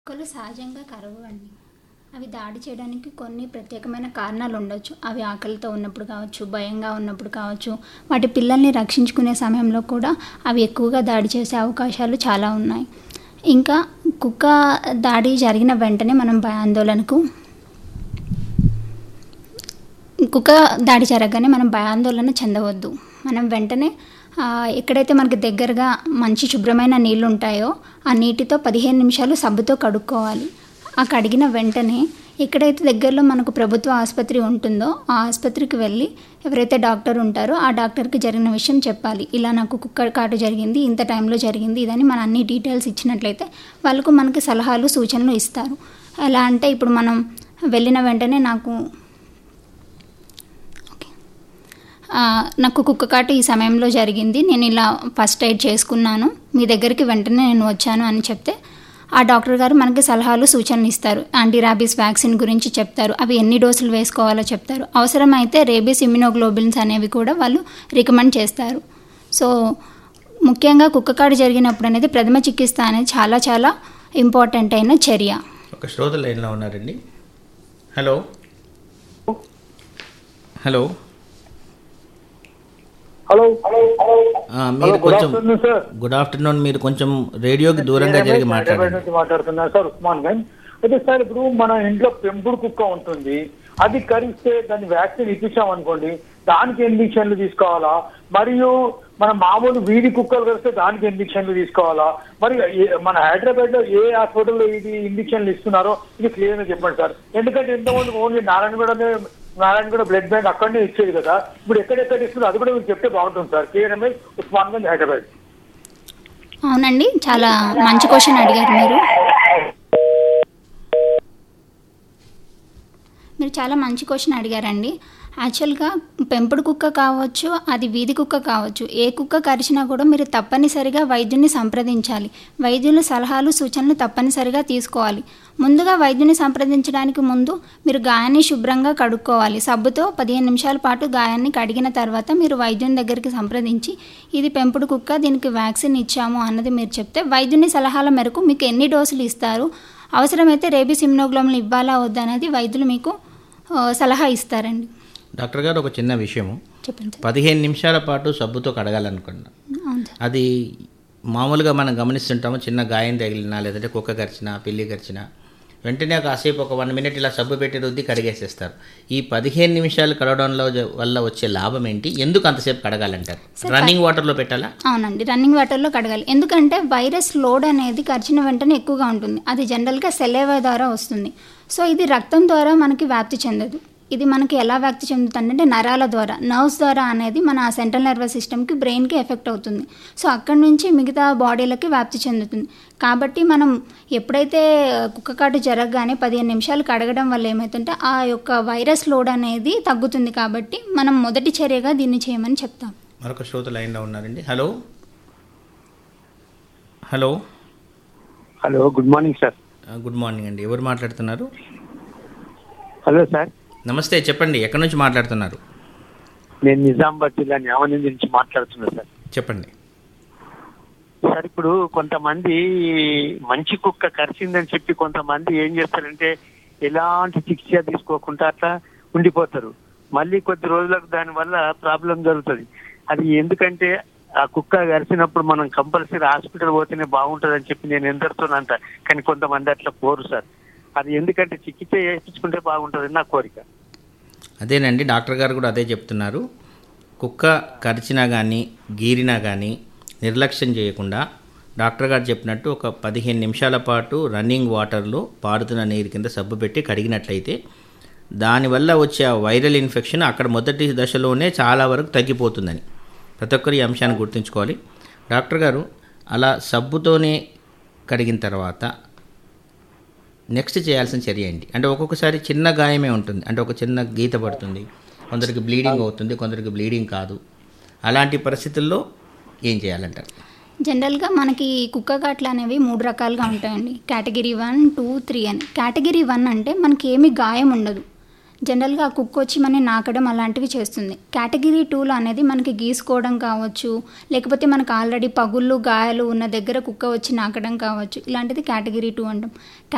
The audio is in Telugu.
కుక్కలు సహజంగా కరవండి అవి దాడి చేయడానికి కొన్ని ప్రత్యేకమైన కారణాలు ఉండొచ్చు అవి ఆకలితో ఉన్నప్పుడు కావచ్చు భయంగా ఉన్నప్పుడు కావచ్చు వాటి పిల్లల్ని రక్షించుకునే సమయంలో కూడా అవి ఎక్కువగా దాడి చేసే అవకాశాలు చాలా ఉన్నాయి ఇంకా కుక్క దాడి జరిగిన వెంటనే మనం భయాందోళనకు కుక్క దాడి జరగగానే మనం భయాందోళన చెందవద్దు మనం వెంటనే ఆ, ఎక్కడైతే మనకి దగ్గరగా మంచి శుభ్రమైన నీళ్ళు ఉంటాయో ఆ నీటితో పదిహేను నిమిషాలు సబ్బుతో కడుక్కోవాలి ఆ కడిగిన వెంటనే ఎక్కడైతే దగ్గరలో మనకు ప్రభుత్వ ఆసుపత్రి ఉంటుందో ఆ ఆసుపత్రికి వెళ్ళి ఎవరైతే డాక్టర్ ఉంటారో ఆ డాక్టర్కి జరిగిన విషయం చెప్పాలి ఇలా నాకు కుక్క కాటు జరిగింది ఇంత టైంలో జరిగింది ఇదని మన అన్ని డీటెయిల్స్ ఇచ్చినట్లయితే వాళ్ళకు మనకి సలహాలు సూచనలు ఇస్తారు ఎలా అంటే ఇప్పుడు మనం వెళ్ళిన వెంటనే నాకు ఆ, నాకు కుక్క కాటు ఈ సమయంలో జరిగింది నేను ఇలా ఫస్ట్ ఎయిడ్ చేసుకున్నాను మీ దగ్గరికి వెంటనే నేను వచ్చాను అని చెప్తే ఆ డాక్టర్ గారు మనకి సలహాలు సూచనలు ఇస్తారు యాంటీ ర్యాబీస్ వ్యాక్సిన్ గురించి చెప్తారు అవి ఎన్ని డోసులు వేసుకోవాలో చెప్తారు అవసరమైతే రేబీస్ ఇమ్యునోగ్లోబిన్స్ అనేవి కూడా వాళ్ళు రికమెండ్ చేస్తారు సో ముఖ్యంగా కుక్క కాటు జరిగినప్పుడు అనేది ప్రథమ చికిత్స అనేది చాలా చాలా ఇంపార్టెంట్ అయిన చర్య ఒక శ్రోత లైన్లో ఉన్నారండి హలో హలో హలో ఆ, మీరు గుడ్ కొంచెం ఆఫ్టర్నూన్ సార్ గుడ్ ఆఫ్టర్నూన్ మీరు కొంచెం రేడియోకి దూరంగా జరిగి హైదరాబాద్ మాట్లాడండి నుంచి మాట్లాడుతున్నారు సార్ ఉస్మాన్ గంజ్ అయితే సార్ ఇప్పుడు మన ఇంట్లో పెంపుడు కుక్క ఉంటుంది అది కరిస్తే దాన్ని వ్యాక్సిన్ ఇప్పించాం అనుకోండి దానికి ఇంజక్షన్లు తీసుకోవాలా మరియు మన మామూలు వీధి కుక్కలు కలిస్తే దానికి ఇంజక్షన్లు తీసుకోవాలా మరి ఏ- మన హైదరాబాద్ లో ఏ హాస్పిటల్లో ఇది ఇంజక్షన్లు ఇస్తున్నారో ఇది క్లియర్ గా చెప్పండి సార్ ఎందుకంటే ఎంతమంది ఓన్లీ నారాయణగూడనే నారాయణగూడ బ్లడ్ బ్యాంక్ అక్కడనే ఇచ్చేది కదా ఇప్పుడు ఎక్కడెక్కడ ఇస్తుందో అది కూడా మీరు చెప్తే బాగుంటుంది sir KNMS Osmanganj Hyderabad అవునండి చాలా మంచి క్వశ్చన్ అడిగారు మీరు మీరు చాలా మంచి క్వశ్చన్ అడిగారండి యాక్చువల్గా పెంపుడు కుక్క కావచ్చు అది వీధి కుక్క కావచ్చు ఏ కుక్క కరిచినా కూడా మీరు తప్పనిసరిగా వైద్యుని సంప్రదించాలి వైద్యుల సలహాలు సూచనలు తప్పనిసరిగా తీసుకోవాలి ముందుగా వైద్యుని సంప్రదించడానికి ముందు మీరు గాయాన్ని శుభ్రంగా కడుక్కోవాలి సబ్బుతో పదిహేను నిమిషాల పాటు గాయాన్ని కడిగిన తర్వాత మీరు వైద్యుని దగ్గరికి సంప్రదించి ఇది పెంపుడు కుక్క దీనికి వ్యాక్సిన్ ఇచ్చాము అన్నది మీరు చెప్తే వైద్యుని సలహాల మేరకు మీకు ఎన్ని డోసులు ఇస్తారు అవసరమైతే రేబీస్ ఇమ్యునోగ్లోమ్లు ఇవ్వాలా వద్దా అనేది వైద్యులు మీకు ఆ, సలహా ఇస్తారండి డాక్టర్ గారు ఒక చిన్న విషయము చెప్పండి సార్ పదిహేను నిమిషాల పాటు సబ్బుతో కడగాలనుకున్నా అవును సార్ అది మామూలుగా మనం గమనిస్తుంటాము చిన్న గాయం తగిలినా లేదంటే కుక్క కరిచినా పిల్లి కరిచినా వెంటనే కాసేపు ఒక వన్ మినిట్ ఇలా సబ్బు పెట్టి రుద్ది కడిగేసేస్తారు ఈ పదిహేను నిమిషాలు కడగడంలో జ- వల్ల వచ్చే లాభం ఏంటి ఎందుకు అంతసేపు కడగాలంటారు రన్నింగ్ వాటర్లో పెట్టాలా అవునండి రన్నింగ్ వాటర్లో కడగాలి ఎందుకంటే వైరస్ లోడ్ అనేది కరిచిన వెంటనే ఎక్కువగా ఉంటుంది అది జనరల్గా సెలైవా ద్వారా వస్తుంది సో ఇది రక్తం ద్వారా మనకి వ్యాప్తి చెందదు ఇది మనకి ఎలా వ్యాప్తి చెందుతుందంటే నరాల ద్వారా నర్వ్స్ ద్వారా అనేది మన సెంట్రల్ నర్వస్ సిస్టమ్కి బ్రెయిన్కి ఎఫెక్ట్ అవుతుంది సో అక్కడి నుంచి మిగతా బాడీలకి వ్యాప్తి చెందుతుంది కాబట్టి మనం ఎప్పుడైతే కుక్క కాటు జరగగానే పదిహేను నిమిషాలు కడగడం వల్ల ఏమవుతుంటే ఆ యొక్క వైరస్ లోడ్ అనేది తగ్గుతుంది కాబట్టి మనం మొదటి చర్యగా దీన్ని చేయమని చెప్తాం మరొక శ్రోత లైన్లో ఉన్నారండి hello hello hello good morning sir ఆ, గుడ్ మార్నింగ్ అండి ఎవరు మాట్లాడుతున్నారు హలో సార్ నమస్తే చెప్పండి ఎక్కడి నుంచి మాట్లాడుతున్నారు నేను నిజామాబాద్ జిల్లా న్యామనంది నుంచి మాట్లాడుతున్నా సార్ చెప్పండి సార్ ఇప్పుడు కొంతమంది మంచి కుక్క కరిచిందని చెప్పి కొంతమంది ఏం చేస్తారంటే ఎలాంటి శిక్ష తీసుకోకుండా అట్లా ఉండిపోతారు మళ్ళీ కొద్ది రోజులకు దాని వల్ల ప్రాబ్లం జరుగుతుంది అది ఎందుకంటే ఆ కుక్క కరిచినప్పుడు మనం కంపల్సరీ హాస్పిటల్ పోతేనే బాగుంటుంది అని చెప్పి నేను ఎందరితో అంట కానీ కొంతమంది అట్లా పోరు సార్ అది ఎందుకంటే చికిత్స చేయించుకుంటే బాగుంటుంది నా కోరిక అదేనండి డాక్టర్ గారు కూడా అదే చెప్తున్నారు కుక్క కరిచినా కానీ గీరినా కానీ నిర్లక్ష్యం చేయకుండా డాక్టర్ గారు చెప్పినట్టు ఒక పదిహేను నిమిషాల పాటు రన్నింగ్ వాటర్లో పారుతున్న నీరు కింద సబ్బు పెట్టి కడిగినట్లయితే దానివల్ల వచ్చే ఆ వైరల్ ఇన్ఫెక్షన్ అక్కడ మొదటి దశలోనే చాలా వరకు తగ్గిపోతుందని ప్రతి ఒక్కరు ఈ అంశాన్ని గుర్తుంచుకోవాలి డాక్టర్ గారు అలా సబ్బుతోనే కడిగిన తర్వాత నెక్స్ట్ చేయాల్సిన చర్య ఏంటి అంటే ఒక్కొక్కసారి చిన్న గాయమే ఉంటుంది అంటే ఒక చిన్న గీత పడుతుంది కొందరికి బ్లీడింగ్ అవుతుంది కొందరికి బ్లీడింగ్ కాదు అలాంటి పరిస్థితుల్లో ఏం చేయాలంటారు జనరల్గా మనకి కుక్క కాట్లు అనేవి మూడు రకాలుగా ఉంటాయండి కేటగిరీ వన్ టూ త్రీ అని కేటగిరీ వన్ అంటే మనకి ఏమీ గాయం ఉండదు జనరల్గా ఆ కుక్క వచ్చి మనని నాకడం అలాంటివి చేస్తుంది కేటగిరీ టూలో అనేది మనకి గీసుకోవడం కావచ్చు లేకపోతే మనకు ఆల్రెడీ పగుళ్ళు గాయాలు ఉన్న దగ్గర కుక్క వచ్చి నాకడం కావచ్చు ఇలాంటిది కేటగిరీ టూ అంటాం